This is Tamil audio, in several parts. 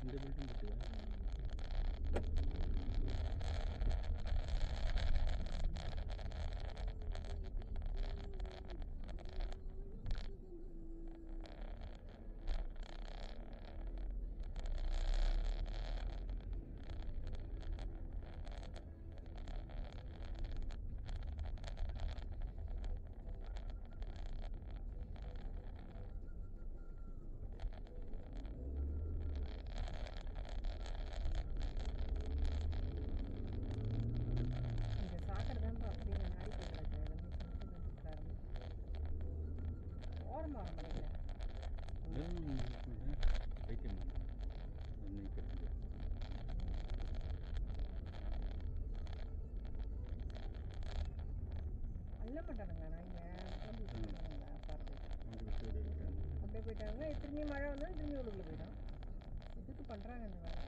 இந்த பில்டிங் கிட்டயா இந்த சாக்கடை தான் அப்படியே நாடி போய் கிடக்கு வந்து சுற்றி இருக்கிறாரு ஓரமாக வர மாட்டேங்கிறேன் வைத்தியம் இன்னைக்கு இருக்குது அள்ள மாட்டானுங்க நான் இங்கே பாருங்க வண்டி விட்டு ஓடி விட்டாங்க அப்படியே போயிட்டாங்க திரும்பி மழை வந்தால் திரும்பி உள்ளுக்குள்ள போயிடும் எதுக்கு பண்ணுறாங்க இந்த வேலை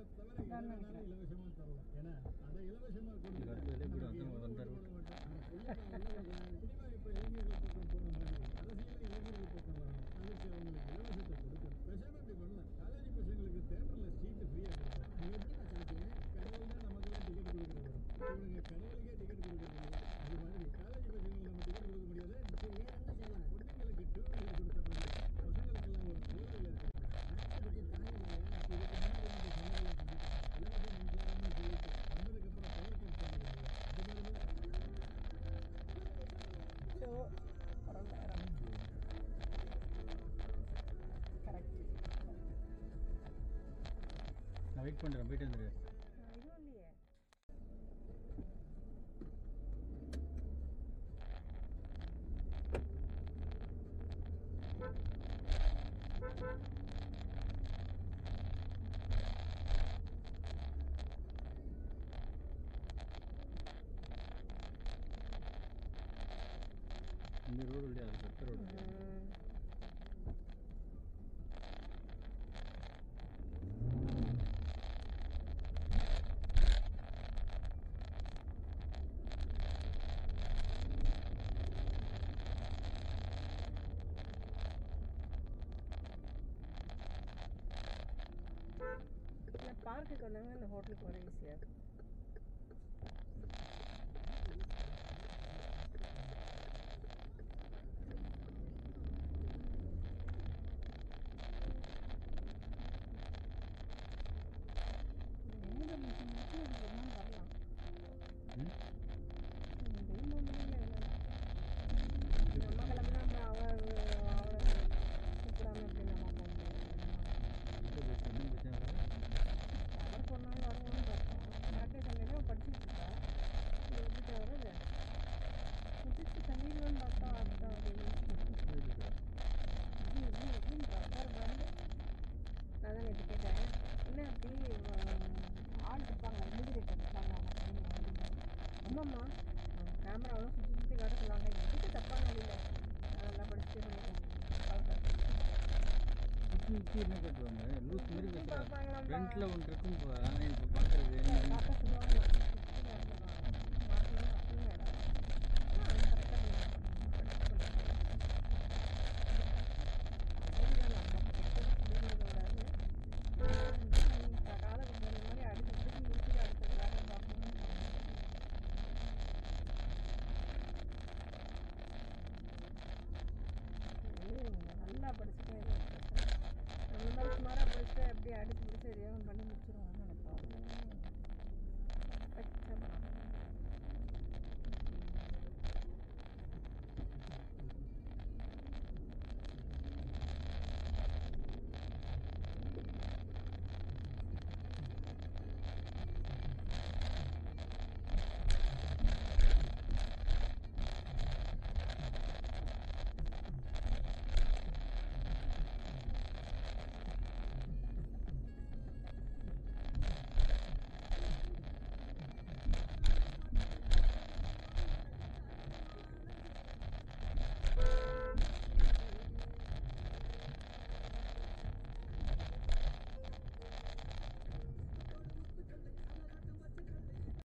தவிர எது அதான் வேணாலும் இலவசமா தரலாம் ஏன்னா அதை இலவசமா இங்க அடுத்த வேலையை கூட அதான் வந்தாரு. சினிமா இப்ப இளைஞர்கள் பக்கம் போன மாதிரி அரசியல் இளைஞர்கள் பக்கம் வரணும் அதுக்கு அவங்களுக்கு இலவசத்தை கொடுக்கணும் பேசாம இப்படி பண்ணலாம் காலேஜ் பசங்களுக்கு தேட்டர்ல சீட்டு ஃப்ரீயா கொடுக்கலாம் நீ எப்படி சாப்பிட்டீங்க கடவுள் தான் நமக்கெல்லாம் டிக்கெட் கொடுக்குறது இவங்க கடவுளுக்கே டிக்கெட் கொடுக்குறது இல்லையா அது மாதிரி காலேஜ் பசங்களுக்கு நம்ம டிக்கெட் கொடுக்க முடியாது சரி வேற என்ன செய்யலாம் பொண்ணுங்களுக்கு டூ வீலர் கொடுத்துறாங்க பசங்களுக்கெல்லாம் ஒரு ஃபோர் வீலர் கொடுக்குறாங்க இதுக்கு முன்னாடி நம்ம சொன்னதெல்லாம் செஞ்சுட்டோம் இலவச மின்சாரம்னு சொல்லிட்டு வந்ததுக்கப்புறம் பவர் கட் பண்ணுறது அது மாதிரி ஸோ பரவாயில்ல கரெக்ட் நான் வெயிட் பண்ணுறேன் போயிட்டு வந்துடு இதுவும் இல்லையே இந்த ரோடு இல்லையா அது பெத்த ரோடு ம். இந்த பார்க்குக்கு வந்தாங்க இந்த ஹோட்டலுக்கு வர ஈஸியாக இருக்கும் எங்க மிஷின் மட்டும் அது ஒரு நாள் வரலாம் ம் வெயில் ஒன்றும் இல்லை நம்ம கிளம்புனா அப்புறம் அவ அவளை கூப்பிடாம எப்படி நம்ம போக முடியும் ஒன்றும் பிரச்சனை இல்லை அவர் சொன்னாலும் வருவோம்னு பார்த்தோம் சாட்டர்டே சண்டேனா படிச்சுட்டு இருக்கா இது எப்படி வருது முடிச்சு தள்ளிடுவேன்னு பார்த்தா அதுதான் அப்படின்னு இது எப்படி எப்படின்னு ரப்பர் பேண்டு நான் தான் நேற்று கேட்டேன் என்ன அப்படி ஆள் இருப்பாங்க இமிகிரேட்டர் இருப்பாங்க அவங்க பையன் ஆமாம்மா கேமராவெல்லாம் சுற்றி சுற்றி காட்ட சொன்னாங்க எதுக்கு தப்பான வழியில் நான் நல்லா படிச்சுட்டே சொல்லிட்டேன் சுற்றி சுற்றி என்ன கட்டுவாங்க லூஸ் மாதிரி பேசுகிறேன் பார்ப்பாங்களாம்ப்பா ஃப்ரண்ட்டில் ஒன்று இருக்கும் இப்போ இப்போ பார்க்குறது பார்க்க சொல்லுவாங்க